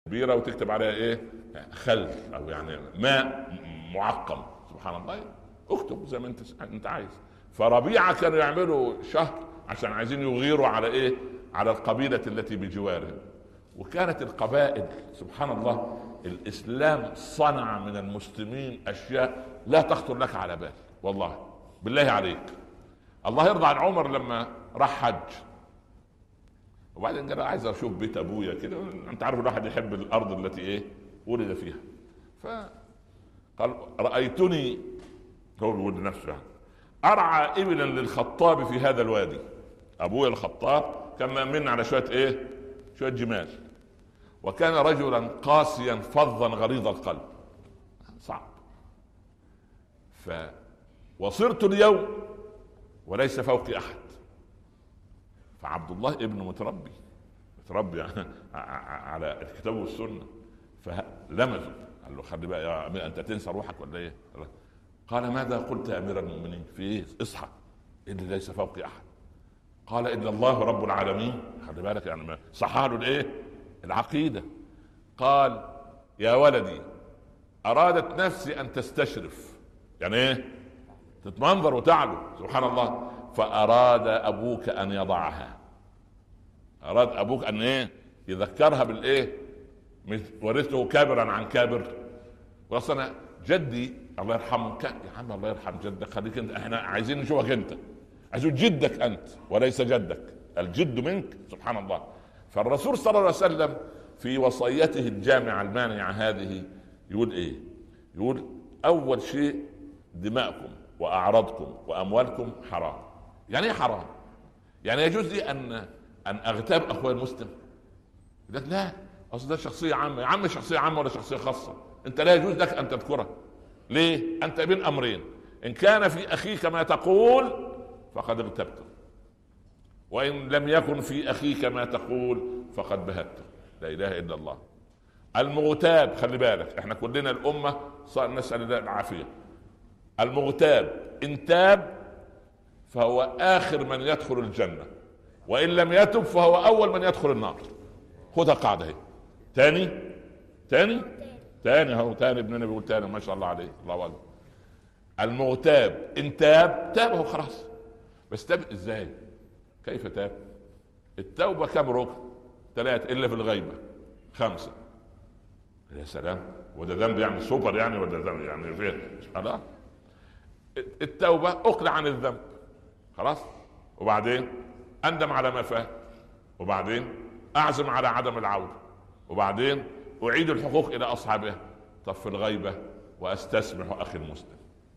بيره وتكتب عليها ايه خل او يعني ماء معقم سبحان الله اكتب زي ما انت انت عايز فربيعه كانوا يعملوا شهر عشان عايزين يغيروا على ايه على القبيله التي بجواره وكانت القبائل سبحان الله الاسلام صنع من المسلمين اشياء لا تخطر لك على بال والله بالله عليك الله يرضى عن عمر لما راح حج وبعدين قال عايز اشوف بيت ابويا كده انت عارف الواحد يحب الارض التي ايه ولد فيها ف قال رايتني هو بيقول نفسه يعني ارعى ابلا للخطاب في هذا الوادي ابويا الخطاب كان مأمن على شويه ايه شويه جمال وكان رجلا قاسيا فظا غليظ القلب صعب ف وصرت اليوم وليس فوقي احد فعبد الله ابنه متربي متربي على الكتاب والسنه فلمزه قال له خلي بقى يا امير انت تنسى روحك ولا ايه؟ قال ماذا قلت يا امير المؤمنين؟ في ايه؟ اصحى اني ليس فوقي احد قال ان الله رب العالمين خلي بالك يعني صحها له الايه؟ العقيده قال يا ولدي ارادت نفسي ان تستشرف يعني ايه؟ تتمنظر وتعلو سبحان الله فاراد ابوك ان يضعها اراد ابوك ان ايه يذكرها بالايه ورثته كابرا عن كابر واصلا جدي الله يرحمه كان يا عم الله يرحم جدك خليك انت احنا عايزين نشوفك انت عايزين جدك انت وليس جدك الجد منك سبحان الله فالرسول صلى الله عليه وسلم في وصيته الجامعه المانعه هذه يقول ايه؟ يقول اول شيء دماءكم واعراضكم واموالكم حرام يعني ايه حرام؟ يعني يجوز لي ان ان اغتاب اخوي المسلم؟ يقول لا اصل ده شخصيه عامه يا عم شخصيه عامه ولا شخصيه خاصه انت لا يجوز لك ان تذكره ليه؟ انت بين امرين ان كان في اخيك ما تقول فقد اغتبته وان لم يكن في اخيك ما تقول فقد بهته لا اله الا الله المغتاب خلي بالك احنا كلنا الامه صار نسال الله العافيه المغتاب ان تاب فهو اخر من يدخل الجنه وان لم يتب فهو اول من يدخل النار خدها قاعده اهي تاني تاني تاني اهو تاني ابننا بيقول تاني ما شاء الله عليه الله اكبر المغتاب ان تاب تاب هو خلاص بس تاب ازاي كيف تاب التوبه كم ركن ثلاثه الا في الغيبه خمسه يا سلام وده ذنب يعني سوبر يعني ولا ذنب يعني فين لا التوبه اقلع عن الذنب خلاص وبعدين اندم على ما فات وبعدين اعزم على عدم العوده وبعدين اعيد الحقوق الى اصحابها طب في الغيبه واستسمح اخي المسلم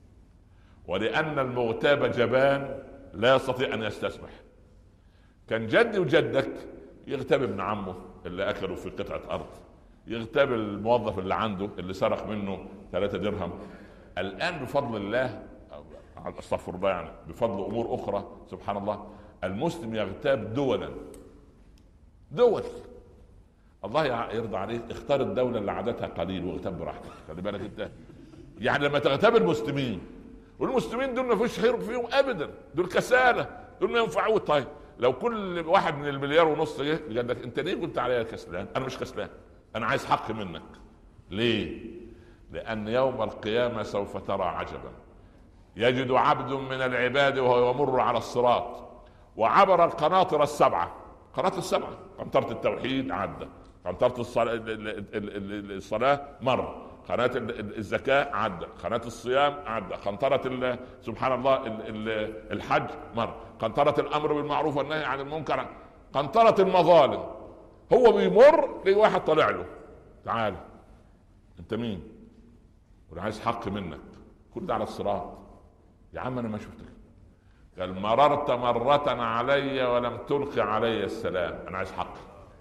ولان المغتاب جبان لا يستطيع ان يستسمح كان جدي وجدك يغتاب ابن عمه اللي اكله في قطعه ارض يغتاب الموظف اللي عنده اللي سرق منه ثلاثة درهم الان بفضل الله استغفر الله يعني بفضل امور اخرى سبحان الله المسلم يغتاب دولا دول الله يرضى عليك اختار الدوله اللي عددها قليل واغتاب براحتك خلي بالك انت يعني لما تغتاب المسلمين والمسلمين دول ما فيش خير فيهم ابدا دول كساله دول ما ينفعوش طيب لو كل واحد من المليار ونص جه قال لك انت ليه قلت عليا كسلان؟ انا مش كسلان انا عايز حق منك ليه؟ لان يوم القيامه سوف ترى عجبا يجد عبد من العباد وهو يمر على الصراط وعبر القناطر السبعه قناطر السبعه قنطره التوحيد عدى قنطره الصلاه الصلاه مر قناة الزكاة عدى قناة الصيام عدى قنطرة سبحان الله الحج مر قنطرة الأمر بالمعروف والنهي عن المنكر قنطرة المظالم هو بيمر ليه واحد طالع له تعال انت مين؟ وانا عايز حق منك كل ده على الصراط يا عم انا ما شفتك قال مررت مرة علي ولم تلقي علي السلام انا عايز حقي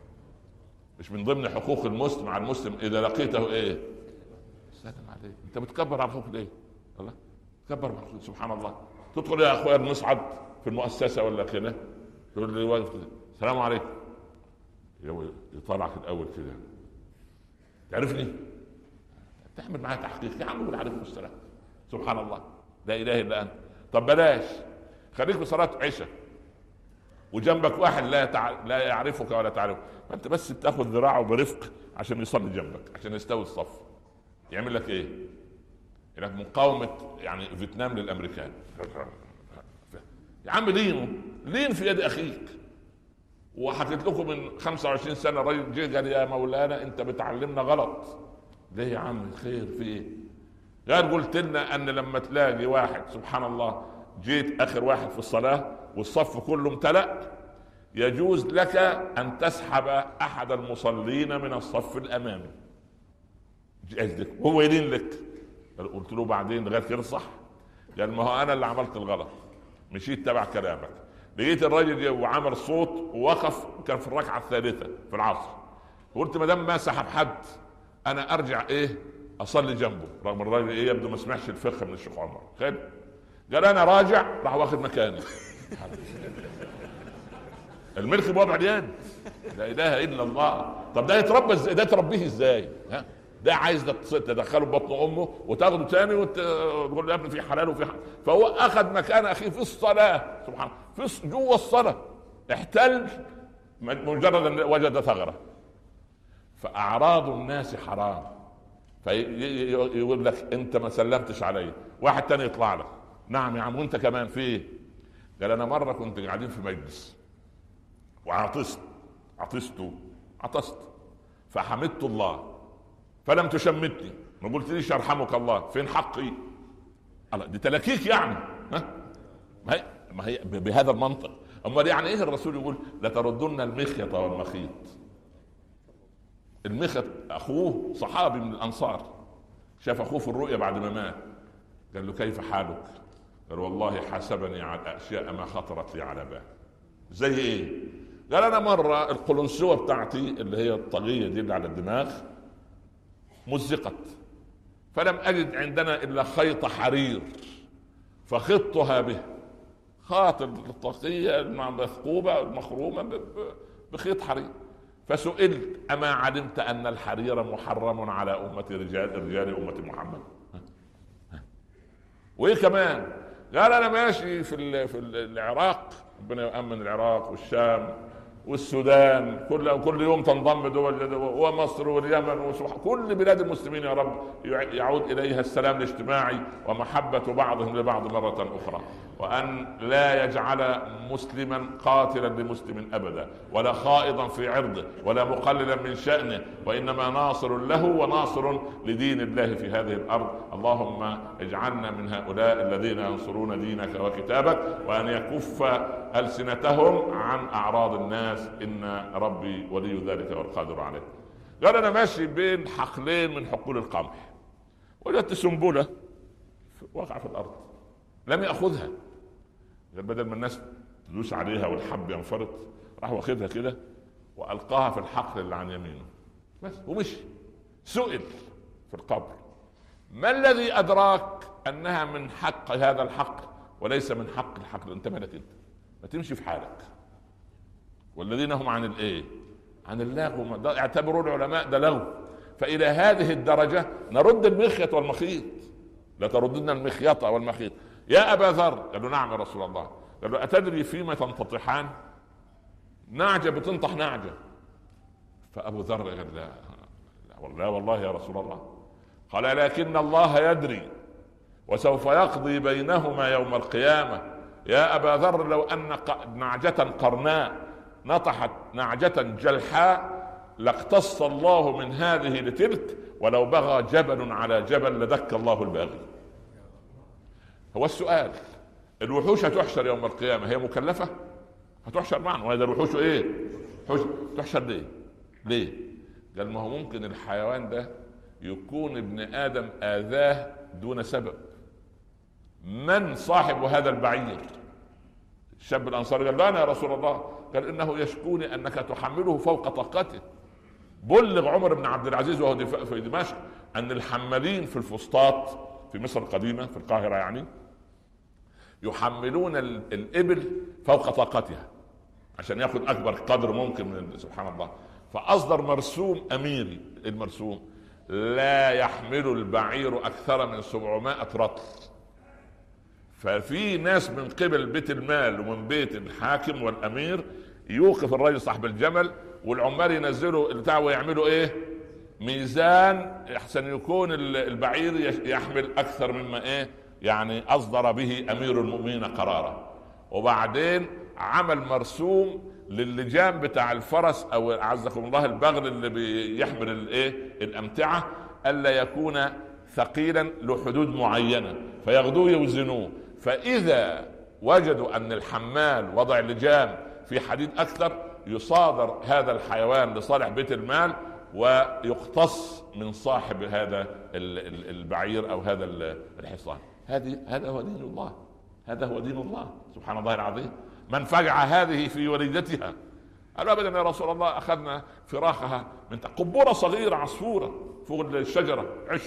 مش من ضمن حقوق المسلم على المسلم اذا لقيته ايه سلام عليك انت بتكبر على الخوف ليه؟ الله تكبر على سبحان الله تدخل يا اخويا المصعد في المؤسسه ولا كده تقول لي واقف السلام عليكم يطلعك الاول كده تعرفني؟ تعمل معايا تحقيق يا عم قول عليكم السلام سبحان الله لا اله الا انت طب بلاش خليك في صلاه عشاء وجنبك واحد لا يتع... لا يعرفك ولا تعرفه فانت بس بتاخذ ذراعه برفق عشان يصلي جنبك عشان يستوي الصف يعمل لك ايه؟ لك مقاومه يعني فيتنام للامريكان يا عم لينه لين في يد اخيك وحكيت لكم من 25 سنه راجل جه قال يا مولانا انت بتعلمنا غلط ليه يا عم خير في ايه؟ قال قلت لنا ان لما تلاقي واحد سبحان الله جيت اخر واحد في الصلاه والصف كله امتلأ يجوز لك ان تسحب احد المصلين من الصف الامامي جاز لك هو يلين لك قلت له بعدين غير كده صح قال ما هو انا اللي عملت الغلط مشيت تبع كلامك لقيت الراجل وعمل صوت ووقف كان في الركعه الثالثه في العصر قلت ما دام ما سحب حد انا ارجع ايه اصلي جنبه رغم الراجل ايه يبدو ما سمعش الفقه من الشيخ عمر خير قال انا راجع راح واخد مكاني الملك بوضع اليد لا اله الا الله طب ده يتربى ازاي ده تربيه ازاي ها ده عايز تدخله بطن امه وتاخده تاني وتقول له يا ابني في حلال وفي حلال فهو اخذ مكان اخيه في الصلاه سبحان الله في جوه الصلاه احتل مجرد ان وجد ثغره فاعراض الناس حرام فيقول لك انت ما سلمتش علي واحد تاني يطلع لك نعم يا عم وانت كمان في ايه قال انا مره كنت قاعدين في مجلس وعطست عطست عطست فحمدت الله فلم تشمتني ما قلتليش يرحمك الله فين حقي الله دي تلاكيك يعني ها ما هي ما هي بهذا المنطق امال يعني ايه الرسول يقول لتردن المخيط والمخيط المخيط اخوه صحابي من الانصار شاف اخوه في الرؤيا بعد ما مات قال له كيف حالك قال والله حسبني على اشياء ما خطرت لي على بال زي ايه قال انا مره القلنسوه بتاعتي اللي هي الطاقيه دي اللي على الدماغ مزقت فلم اجد عندنا الا خيط حرير فخضتها به خاط الطاقيه المثقوبه المخرومه بخيط حرير فسئلت اما علمت ان الحرير محرم على امه رجال رجال امه محمد وايه كمان قال انا ماشي في في العراق ربنا يامن العراق والشام والسودان كل كل يوم تنضم دول ومصر واليمن كل بلاد المسلمين يا رب يعود اليها السلام الاجتماعي ومحبه بعضهم لبعض مره اخرى وان لا يجعل مسلما قاتلا لمسلم ابدا ولا خائضا في عرضه ولا مقللا من شانه وانما ناصر له وناصر لدين الله في هذه الارض اللهم اجعلنا من هؤلاء الذين ينصرون دينك وكتابك وان يكف السنتهم عن اعراض الناس ان ربي ولي ذلك والقادر عليه قال انا ماشي بين حقلين من حقول القمح وجدت سنبله وقع في الارض لم ياخذها قال بدل ما الناس تدوس عليها والحب ينفرط راح واخدها كده والقاها في الحقل اللي عن يمينه بس ومشي سئل في القبر ما الذي ادراك انها من حق هذا الحق وليس من حق الحقل انت مالك انت ما تمشي في حالك والذين هم عن الايه عن اللغو اعتبروا العلماء ده لغو فالى هذه الدرجه نرد المخيط والمخيط لا تردن المخيط والمخيط يا ابا ذر قال له نعم يا رسول الله قال له اتدري فيما تنتطحان نعجه بتنطح نعجه فابو ذر قال لا لا والله والله يا رسول الله قال لكن الله يدري وسوف يقضي بينهما يوم القيامه يا ابا ذر لو ان نعجه قرناء نطحت نعجه جلحاء لاقتص الله من هذه لتلك ولو بغى جبل على جبل لدك الله الباغي هو السؤال الوحوش هتحشر يوم القيامه هي مكلفه هتحشر معنا وهذا الوحوش ايه حش تحشر ليه ليه قال ما هو ممكن الحيوان ده يكون ابن ادم اذاه دون سبب من صاحب هذا البعير الشاب الانصاري قال لا انا يا رسول الله قال انه يشكوني انك تحمله فوق طاقته بلغ عمر بن عبد العزيز وهو في دمشق ان الحمالين في الفسطاط في مصر القديمه في القاهره يعني يحملون الابل فوق طاقتها عشان ياخذ اكبر قدر ممكن من سبحان الله فاصدر مرسوم اميري المرسوم لا يحمل البعير اكثر من 700 رطل ففي ناس من قبل بيت المال ومن بيت الحاكم والامير يوقف الرجل صاحب الجمل والعمال ينزلوا البتاع ويعملوا ايه؟ ميزان احسن يكون البعير يحمل اكثر مما ايه؟ يعني اصدر به امير المؤمنين قرارا وبعدين عمل مرسوم للجام بتاع الفرس او اعزكم الله البغل اللي بيحمل الايه الامتعه الا يكون ثقيلا له حدود معينه فياخذوه يوزنوه فاذا وجدوا ان الحمال وضع اللجام في حديد اكثر يصادر هذا الحيوان لصالح بيت المال ويقتص من صاحب هذا البعير او هذا الحصان هذه هذا هو دين الله هذا هو دين الله سبحان الله العظيم من فجع هذه في وليدتها قالوا ابدا يا رسول الله اخذنا فراخها من قبوره صغيره عصفوره فوق الشجره عش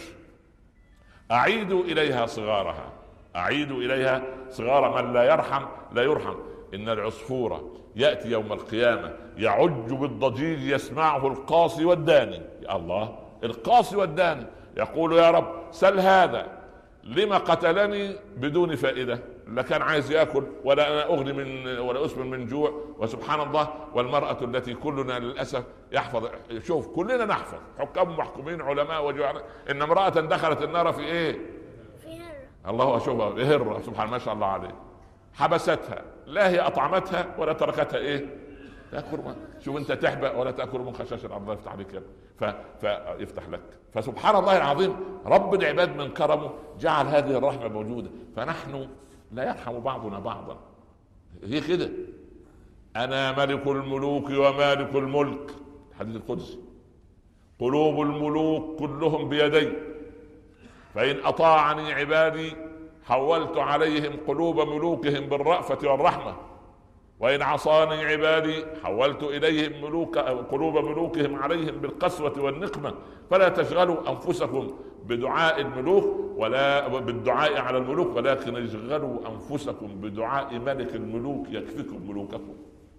اعيدوا اليها صغارها اعيدوا اليها صغار من لا يرحم لا يرحم ان العصفوره ياتي يوم القيامه يعج بالضجيج يسمعه القاصي والداني يا الله القاصي والداني يقول يا رب سل هذا لما قتلني بدون فائده لا كان عايز ياكل ولا انا اغني من ولا اسمن من جوع وسبحان الله والمراه التي كلنا للاسف يحفظ شوف كلنا نحفظ حكام محكومين علماء وجوع ان امراه دخلت النار في ايه؟ في هره الله اشوفها هره سبحان ما شاء الله عليه حبستها لا هي اطعمتها ولا تركتها ايه؟ تاكل شوف انت تحبأ ولا تاكل من خشاش الارض يفتح عليك ف... فيفتح لك فسبحان الله العظيم رب العباد من كرمه جعل هذه الرحمه موجوده فنحن لا يرحم بعضنا بعضا هي كده انا ملك الملوك ومالك الملك الحديث القدسي قلوب الملوك كلهم بيدي فان اطاعني عبادي حولت عليهم قلوب ملوكهم بالرأفة والرحمة وإن عصاني عبادي حولت إليهم ملوك قلوب ملوكهم عليهم بالقسوة والنقمة فلا تشغلوا أنفسكم بدعاء الملوك ولا بالدعاء على الملوك ولكن اشغلوا أنفسكم بدعاء ملك الملوك يكفيكم ملوككم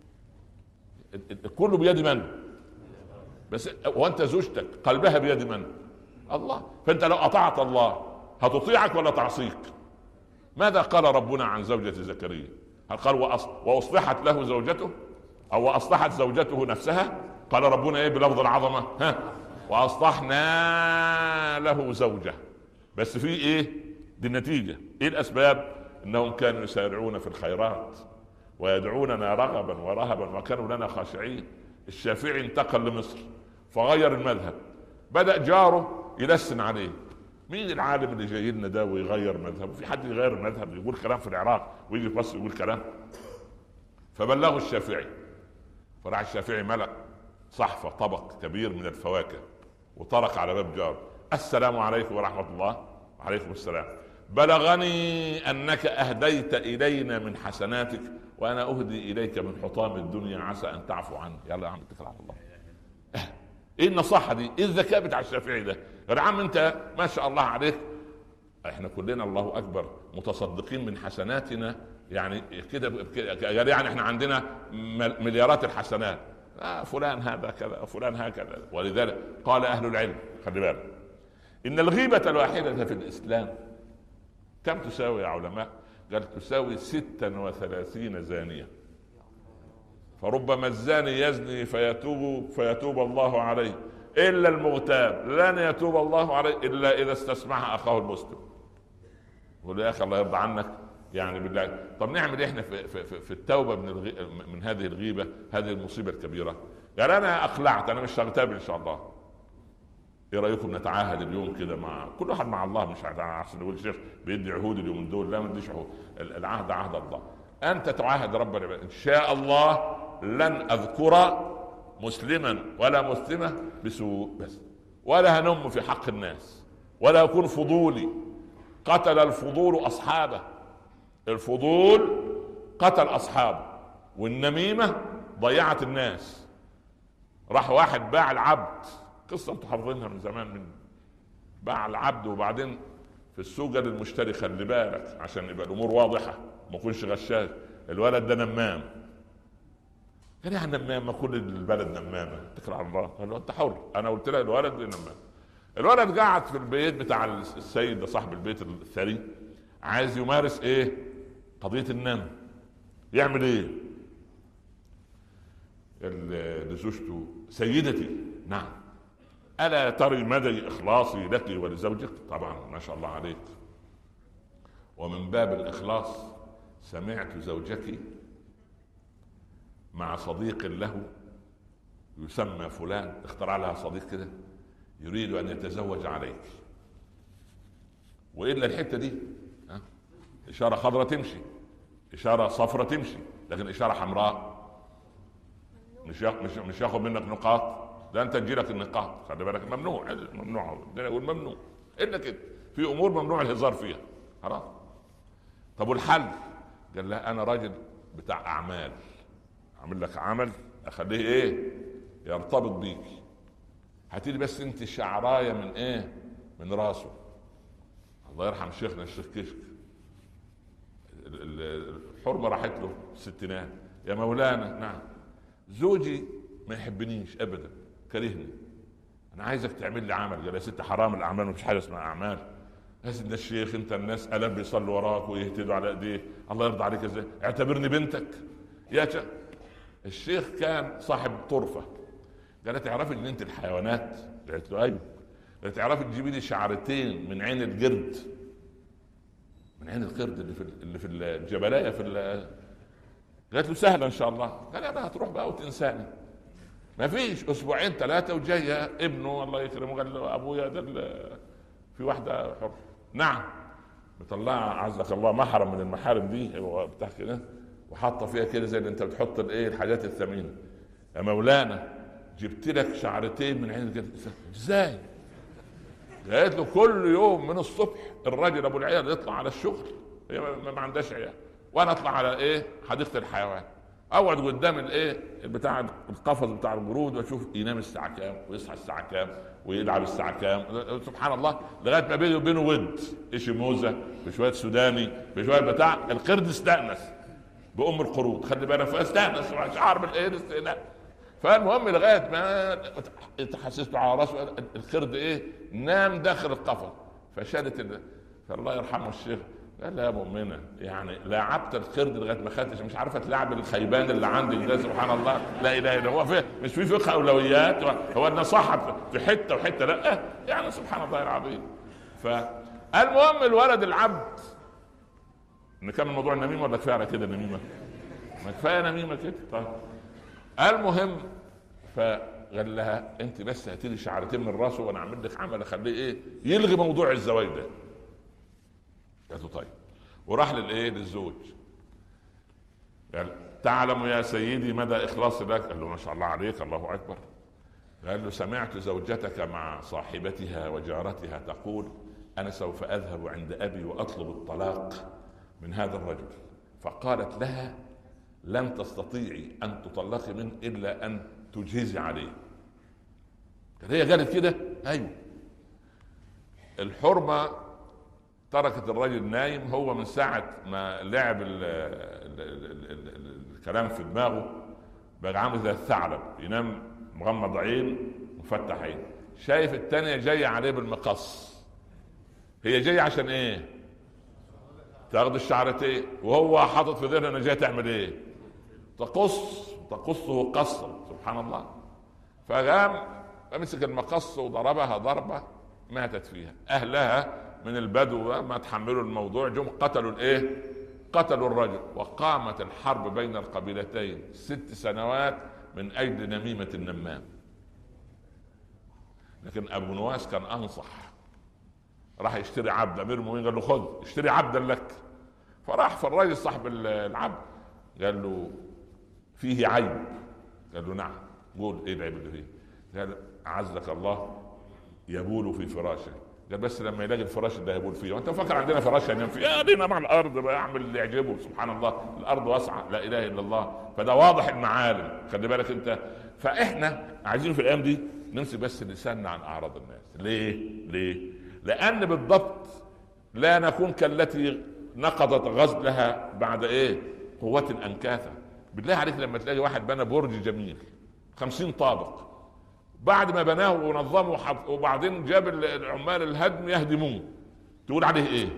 كله بيد من؟ بس وانت زوجتك قلبها بيد من؟ الله فانت لو اطعت الله هتطيعك ولا تعصيك؟ ماذا قال ربنا عن زوجة زكريا هل قال وأصلحت له زوجته أو وأصلحت زوجته نفسها قال ربنا إيه بلفظ العظمة ها وأصلحنا له زوجة بس في إيه دي النتيجة إيه الأسباب إنهم كانوا يسارعون في الخيرات ويدعوننا رغبا ورهبا وكانوا لنا خاشعين الشافعي انتقل لمصر فغير المذهب بدأ جاره يلسن عليه مين العالم اللي جاي لنا ده ويغير مذهبه في حد يغير المذهب يقول كلام في العراق ويجي في مصر يقول كلام فبلغوا الشافعي فراح الشافعي ملأ صحفة طبق كبير من الفواكه وطرق على باب جار السلام عليكم ورحمة الله وعليكم السلام بلغني أنك أهديت إلينا من حسناتك وأنا أهدي إليك من حطام الدنيا عسى أن تعفو عني يلا يا عم اتكل على الله ايه النصاحه دي؟ ايه الذكاء بتاع الشافعي ده؟ يا عم انت ما شاء الله عليك احنا كلنا الله اكبر متصدقين من حسناتنا يعني كده يعني احنا عندنا مليارات الحسنات آه فلان هذا كذا فلان هكذا ولذلك قال اهل العلم خلي بالك ان الغيبه الواحده في الاسلام كم تساوي يا علماء؟ قال تساوي 36 زانيه فربما الزاني يزني فيتوب فيتوب الله عليه الا المغتاب لن يتوب الله عليه الا اذا استسمعها اخاه المسلم يقول يا اخي الله يرضى عنك يعني بالله طب نعمل احنا في, في, في, في التوبه من الغي... من هذه الغيبه هذه المصيبه الكبيره يعني انا اقلعت انا مش هغتاب ان شاء الله ايه رايكم نتعاهد اليوم كده مع كل واحد مع الله مش عشان نقول الشيخ بيدي عهود اليوم دول لا ما اديش عهود العهد عهد الله انت تعاهد رب العباد ان شاء الله لن اذكر مسلما ولا مسلمه بسوء بس ولا هنم في حق الناس ولا اكون فضولي قتل الفضول اصحابه الفضول قتل اصحابه والنميمه ضيعت الناس راح واحد باع العبد قصه انتم حافظينها من زمان من باع العبد وبعدين في السوق قال للمشتري خلي بالك عشان يبقى الامور واضحه ما يكونش غشاش الولد ده نمام قال يعني نمامه كل البلد نمامه اتكل على الله قال له انت حر انا قلت له الولد نمام الولد قعد في البيت بتاع السيد صاحب البيت الثري عايز يمارس ايه قضيه النم يعمل ايه لزوجته سيدتي نعم الا تري مدى اخلاصي لك ولزوجك طبعا ما شاء الله عليك ومن باب الاخلاص سمعت زوجك مع صديق له يسمى فلان اخترع لها صديق كده يريد ان يتزوج عليك والا الحته دي ها اشاره خضراء تمشي اشاره صفراء تمشي لكن اشاره حمراء مش مش مش ياخد منك نقاط ده انت تجيلك النقاط خلي بالك ممنوع ممنوع يقول ممنوع الا كده في امور ممنوع الهزار فيها خلاص طب والحل قال لها انا راجل بتاع اعمال اعمل لك عمل اخليه ايه يرتبط بيك هاتي لي بس انت شعرايه من ايه من راسه الله يرحم شيخنا الشيخ كشك الحرمه راحت له الستينات يا مولانا نعم زوجي ما يحبنيش ابدا كرهني انا عايزك تعمل لي عمل قال يا ست حرام الاعمال مفيش حاجه اسمها اعمال يا سيدنا الشيخ انت الناس الم بيصلوا وراك ويهتدوا على ايديه الله يرضى عليك ازاي اعتبرني بنتك يا شا. الشيخ كان صاحب طرفه قال تعرفي ان انت الحيوانات قالت له ايوه قال تعرفي تجيبي لي شعرتين من عين القرد من عين القرد اللي في اللي في الجبلايه في قالت له سهله ان شاء الله قال انا هتروح بقى وتنساني ما فيش اسبوعين ثلاثه وجايه ابنه الله يكرمه قال له ابويا ده في واحده حر نعم مطلعه عزك الله محرم من المحارم دي بتاع كده وحاطه فيها كده زي اللي انت بتحط الايه الحاجات الثمينه يا مولانا جبت لك شعرتين من عين كده ازاي؟ قالت له كل يوم من الصبح الراجل ابو العيال يطلع على الشغل هي ما عندهاش عيال وانا اطلع على ايه حديقه الحيوان اقعد قدام الايه بتاع القفص بتاع الجرود واشوف ينام الساعه كام ويصحى الساعه كام ويلعب الساعه كام سبحان الله لغايه ما بيني وبينه ود ايش موزه بشويه سوداني بشويه بتاع القرد استانس بام القرود خلي بالك فاستانس شعر بالايه الاستئناس فالمهم لغايه ما تحسسته على راسه القرد ايه نام داخل القفص فشالت فالله يرحمه الشيخ قال لا يا مؤمنة يعني لعبت القرد لغايه ما خدتش مش عارفه تلعب الخيبان اللي عندك ده سبحان الله لا اله الا هو في مش في فقه اولويات هو النصاحه في حته وحته لا يعني سبحان الله العظيم فالمهم الولد العبد نكمل موضوع النميمه ولا كفايه على كده النميمه؟ ما كفايه نميمه كده طيب المهم فقال لها انت بس هاتي لي شعرتين من راسه وانا اعمل لك عمل اخليه ايه يلغي موضوع الزواج ده قالت له طيب وراح للايه للزوج قال تعلم يا سيدي مدى اخلاصي لك قال له ما شاء الله عليك الله اكبر قال له سمعت زوجتك مع صاحبتها وجارتها تقول انا سوف اذهب عند ابي واطلب الطلاق من هذا الرجل فقالت لها لن تستطيعي ان تطلقي منه الا ان تجهزي عليه هي قالت كده ايوه الحرمه تركت الرجل نايم هو من ساعة ما لعب ال ال ال الكلام في دماغه بقى عامل زي الثعلب ينام مغمض عين مفتح عين شايف التانية جاية عليه بالمقص هي جاية عشان ايه تاخد الشعرتين وهو حاطط في ذهنه انها جاية تعمل ايه تقص تقصه قصا سبحان الله فقام مسك المقص وضربها ضربة ماتت فيها اهلها من البدو ما تحملوا الموضوع جم قتلوا الايه قتلوا الرجل وقامت الحرب بين القبيلتين ست سنوات من اجل نميمه النمام لكن ابو نواس كان انصح راح يشتري عبد امير المؤمنين قال له خذ اشتري عبدا لك فراح فالراجل صاحب العبد قال له فيه عيب قال له نعم قول ايه العيب اللي فيه قال اعزك الله يبول في فراشه ده بس لما يلاقي الفراش اللي هيبول فيه وانت فاكر عندنا فراش هننام فيه يا دينا مع الارض بقى يعمل اللي يعجبه سبحان الله الارض واسعه لا اله الا الله فده واضح المعالم خلي بالك انت فاحنا عايزين في الايام دي نمسك بس لساننا عن اعراض الناس ليه ليه لان بالضبط لا نكون كالتي نقضت غزلها بعد ايه قوة انكاثا بالله عليك لما تلاقي واحد بنى برج جميل خمسين طابق بعد ما بناه ونظمه وبعدين جاب العمال الهدم يهدموه تقول عليه ايه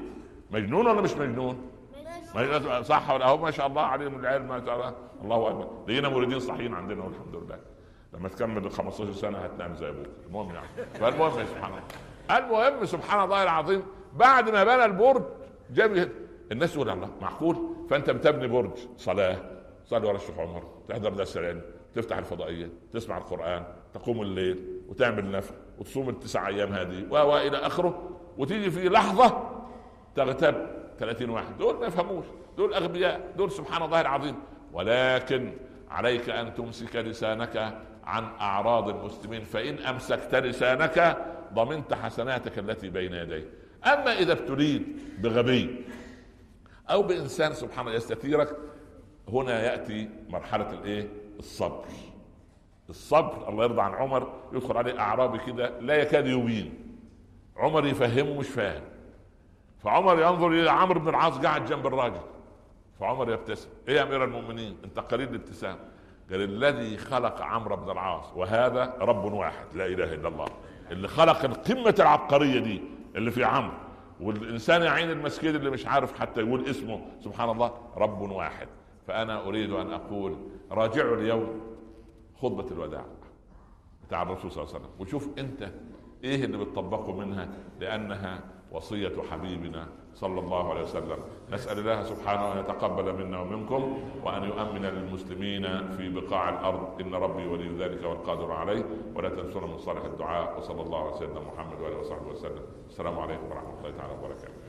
مجنون ولا مش مجنون؟ صح ولا هو ما شاء الله عليهم العلم ما شاء الله الله اكبر لقينا مريدين صحيين عندنا والحمد لله لما تكمل 15 سنه هتنام زي ابوك المهم يعني فالمهم سبحان الله المهم سبحان الله العظيم بعد ما بنى البرج جاب الناس تقول الله معقول فانت بتبني برج صلاه صلي ورا الشيخ عمر تحضر درس العلم تفتح الفضائيه تسمع القران تقوم الليل وتعمل نفل وتصوم التسع ايام هذه والى اخره وتيجي في لحظه تغتاب 30 واحد دول ما يفهموش دول اغبياء دول سبحان الله العظيم ولكن عليك ان تمسك لسانك عن اعراض المسلمين فان امسكت لسانك ضمنت حسناتك التي بين يديك اما اذا ابتليت بغبي او بانسان سبحان الله يستثيرك هنا ياتي مرحله الايه الصبر الصبر الله يرضى عن عمر يدخل عليه اعرابي كده لا يكاد يبين عمر يفهمه مش فاهم فعمر ينظر الى عمرو بن العاص قاعد جنب الراجل فعمر يبتسم ايه يا امير المؤمنين انت قليل الابتسام قال الذي خلق عمرو بن العاص وهذا رب واحد لا اله الا الله اللي خلق قمه العبقريه دي اللي في عمرو والانسان يا عين المسكين اللي مش عارف حتى يقول اسمه سبحان الله رب واحد فانا اريد ان اقول راجعوا اليوم خطبه الوداع بتاع الرسول صلى الله عليه وسلم وشوف انت ايه اللي بتطبقه منها لانها وصيه حبيبنا صلى الله عليه وسلم نسال الله سبحانه ان يتقبل منا ومنكم وان يؤمن للمسلمين في بقاع الارض ان ربي ولي ذلك والقادر عليه ولا تنسونا من صالح الدعاء وصلى الله على سيدنا محمد واله وصحبه وسلم السلام عليكم ورحمه الله تعالى وبركاته